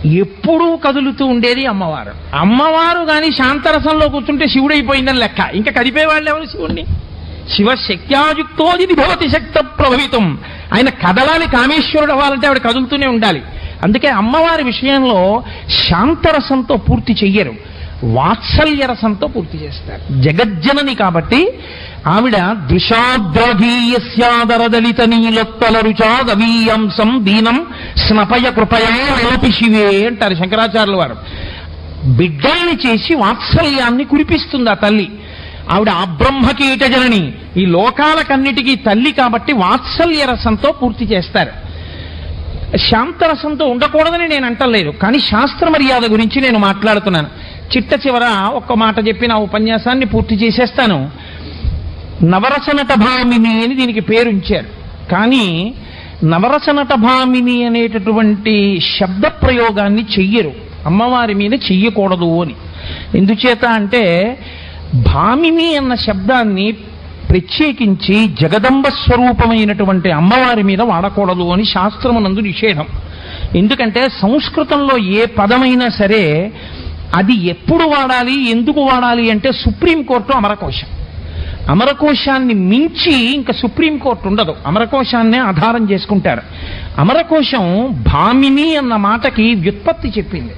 ఎప్పుడూ కదులుతూ ఉండేది అమ్మవారు అమ్మవారు గాని శాంతరసంలో కూర్చుంటే శివుడు అయిపోయిందని లెక్క ఇంకా కదిపేవాళ్ళు ఎవరు శివుణ్ణి శివశక్త్యాయుక్తోది భవతి శక్త ప్రభవితం ఆయన కదలాలి కామేశ్వరుడు అవ్వాలంటే ఆవిడ కదులుతూనే ఉండాలి అందుకే అమ్మవారి విషయంలో శాంతరసంతో పూర్తి చెయ్యరు వాత్సల్య రసంతో పూర్తి చేస్తారు జగజ్జనని కాబట్టి ఆవిడ దృశాద్రధీయస్యాదరదలిత నీలొత్తల రుచాదవీయంసం దీనం స్నపయ కృపయా నలపి శివే అంటారు శంకరాచార్యుల వారు బిడ్డల్ని చేసి వాత్సల్యాన్ని కురిపిస్తుంది ఆ తల్లి ఆవిడ అబ్రహ్మకీట జనని ఈ లోకాలకన్నిటికీ తల్లి కాబట్టి వాత్సల్య రసంతో పూర్తి చేస్తారు శాంతరసంతో ఉండకూడదని నేను అంటలేదు కానీ శాస్త్ర మర్యాద గురించి నేను మాట్లాడుతున్నాను చిట్ట చివర ఒక్క మాట చెప్పి నా ఉపన్యాసాన్ని పూర్తి చేసేస్తాను నవరసనట భామిని అని దీనికి పేరు ఉంచారు కానీ నవరసనట భామిని అనేటటువంటి శబ్ద ప్రయోగాన్ని చెయ్యరు అమ్మవారి మీద చెయ్యకూడదు అని ఎందుచేత అంటే భామిని అన్న శబ్దాన్ని ప్రత్యేకించి జగదంబ స్వరూపమైనటువంటి అమ్మవారి మీద వాడకూడదు అని శాస్త్రమునందు నిషేధం ఎందుకంటే సంస్కృతంలో ఏ పదమైనా సరే అది ఎప్పుడు వాడాలి ఎందుకు వాడాలి అంటే సుప్రీంకోర్టు అమరకోశం అమరకోశాన్ని మించి ఇంకా సుప్రీంకోర్టు ఉండదు అమరకోశాన్నే ఆధారం చేసుకుంటారు అమరకోశం భామిని అన్న మాటకి వ్యుత్పత్తి చెప్పింది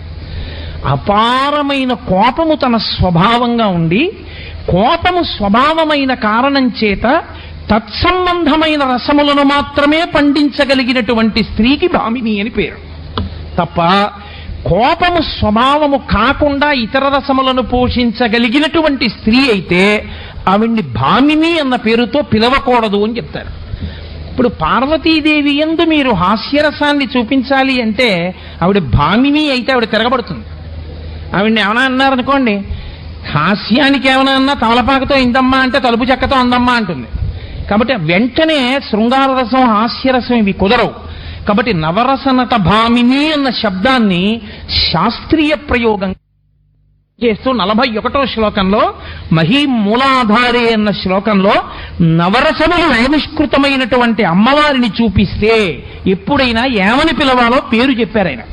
అపారమైన కోపము తన స్వభావంగా ఉండి కోపము స్వభావమైన కారణం చేత తత్సంబంధమైన రసములను మాత్రమే పండించగలిగినటువంటి స్త్రీకి భామిని అని పేరు తప్ప కోపము స్వభావము కాకుండా ఇతర రసములను పోషించగలిగినటువంటి స్త్రీ అయితే ఆవిడ్ని భామిని అన్న పేరుతో పిలవకూడదు అని చెప్తారు ఇప్పుడు పార్వతీదేవి ఎందు మీరు హాస్యరసాన్ని చూపించాలి అంటే ఆవిడ భామిని అయితే ఆవిడ తిరగబడుతుంది ఆవిడ్ని ఏమైనా అన్నారనుకోండి హాస్యానికి ఏమైనా అన్నా తమలపాకతో ఇందమ్మా అంటే తలుపు చెక్కతో అందమ్మా అంటుంది కాబట్టి వెంటనే శృంగార రసం హాస్యరసం ఇవి కుదరవు కాబట్టి నవరసనట భామిని అన్న శబ్దాన్ని శాస్త్రీయ ప్రయోగం చేస్తూ నలభై ఒకటో శ్లోకంలో మహీ మూలాధారే అన్న శ్లోకంలో నవరసములు నైమిష్కృతమైనటువంటి అమ్మవారిని చూపిస్తే ఎప్పుడైనా ఏమని పిలవాలో పేరు చెప్పారు ఆయన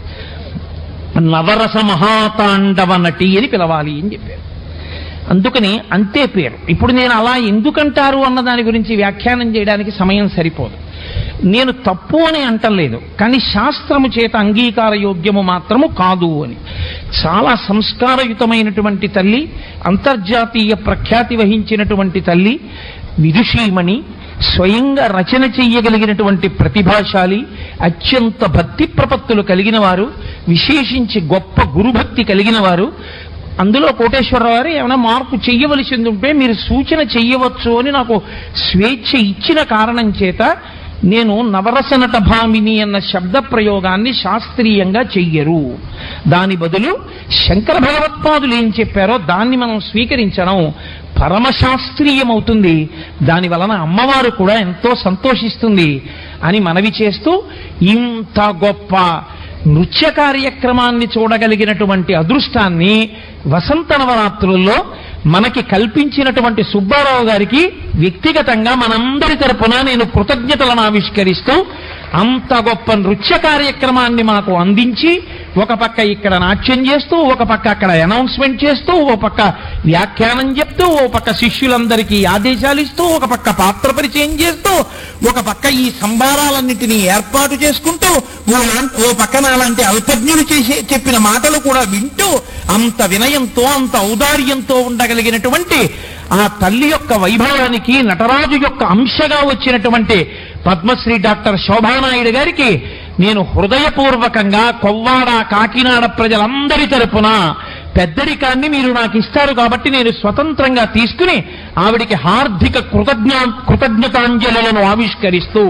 నవరస మహాతాండవ నటి అని పిలవాలి అని చెప్పారు అందుకని అంతే పేరు ఇప్పుడు నేను అలా ఎందుకంటారు అన్న దాని గురించి వ్యాఖ్యానం చేయడానికి సమయం సరిపోదు నేను తప్పు అని అంటలేదు కానీ శాస్త్రము చేత అంగీకార యోగ్యము మాత్రము కాదు అని చాలా సంస్కారయుతమైనటువంటి తల్లి అంతర్జాతీయ ప్రఖ్యాతి వహించినటువంటి తల్లి విదుషీమణి స్వయంగా రచన చెయ్యగలిగినటువంటి ప్రతిభాశాలి అత్యంత భక్తి ప్రపత్తులు కలిగిన వారు విశేషించి గొప్ప గురుభక్తి కలిగిన వారు అందులో కోటేశ్వరరావు గారు ఏమైనా మార్పు చెయ్యవలసింది ఉంటే మీరు సూచన చెయ్యవచ్చు అని నాకు స్వేచ్ఛ ఇచ్చిన కారణం చేత నేను నవరసనట భామిని అన్న శబ్ద ప్రయోగాన్ని శాస్త్రీయంగా చెయ్యరు దాని బదులు శంకర భగవత్పాదులు ఏం చెప్పారో దాన్ని మనం స్వీకరించడం పరమశాస్త్రీయమవుతుంది దాని వలన అమ్మవారు కూడా ఎంతో సంతోషిస్తుంది అని మనవి చేస్తూ ఇంత గొప్ప నృత్య కార్యక్రమాన్ని చూడగలిగినటువంటి అదృష్టాన్ని వసంత నవరాత్రుల్లో మనకి కల్పించినటువంటి సుబ్బారావు గారికి వ్యక్తిగతంగా మనందరి తరపున నేను కృతజ్ఞతలను ఆవిష్కరిస్తూ అంత గొప్ప నృత్య కార్యక్రమాన్ని మాకు అందించి ఒక పక్క ఇక్కడ నాట్యం చేస్తూ ఒక పక్క అక్కడ అనౌన్స్మెంట్ చేస్తూ ఓ పక్క వ్యాఖ్యానం చెప్తూ ఓ పక్క శిష్యులందరికీ ఆదేశాలు ఇస్తూ ఒక పక్క పాత్ర పరిచయం చేస్తూ ఒక పక్క ఈ సంభారాలన్నింటినీ ఏర్పాటు చేసుకుంటూ ఓ లాం- ఓ పక్కన అలాంటి అల్పజ్ఞులు చేసే చెప్పిన మాటలు కూడా వింటూ అంత వినయంతో అంత ఔదార్యంతో ఉండగలిగినటువంటి ఆ తల్లి యొక్క వైభవానికి నటరాజు యొక్క అంశగా వచ్చినటువంటి పద్మశ్రీ డాక్టర్ శోభానాయుడు గారికి నేను హృదయపూర్వకంగా కొవ్వాడ కాకినాడ ప్రజలందరి తరపున పెద్దరికాన్ని మీరు నాకు ఇస్తారు కాబట్టి నేను స్వతంత్రంగా తీసుకుని ఆవిడికి హార్దిక కృతజ్ఞ కృతజ్ఞతాంజలులను ఆవిష్కరిస్తూ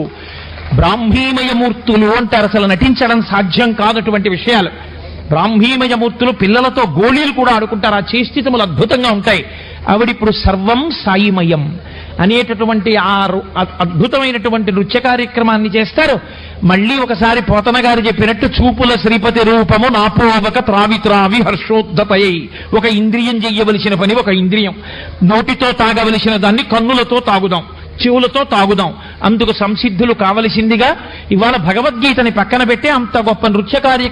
బ్రాహ్మీమయమూర్తులు అంటారు అసలు నటించడం సాధ్యం కాదటువంటి విషయాలు బ్రాహ్మీమయమూర్తులు పిల్లలతో గోళీలు కూడా ఆడుకుంటారు ఆ చేష్టితములు అద్భుతంగా ఉంటాయి ఆవిడిప్పుడు సర్వం సాయిమయం అనేటటువంటి ఆ రు- అ- అద్భుతమైనటువంటి నృత్య కార్యక్రమాన్ని చేస్తారు మళ్ళీ ఒకసారి పోతన గారు చెప్పినట్టు చూపుల శ్రీపతి రూపము నాపోవక త్రావి త్రావి హర్షోద్ధతయై ఒక ఇంద్రియం చెయ్యవలసిన పని ఒక ఇంద్రియం నోటితో తాగవలసిన దాన్ని కన్నులతో తాగుదాం చెవులతో తాగుదాం అందుకు సంసిద్ధులు కావలసిందిగా ఇవాళ భగవద్గీతని పక్కన పెట్టి అంత గొప్ప నృత్య కార్యక్రమం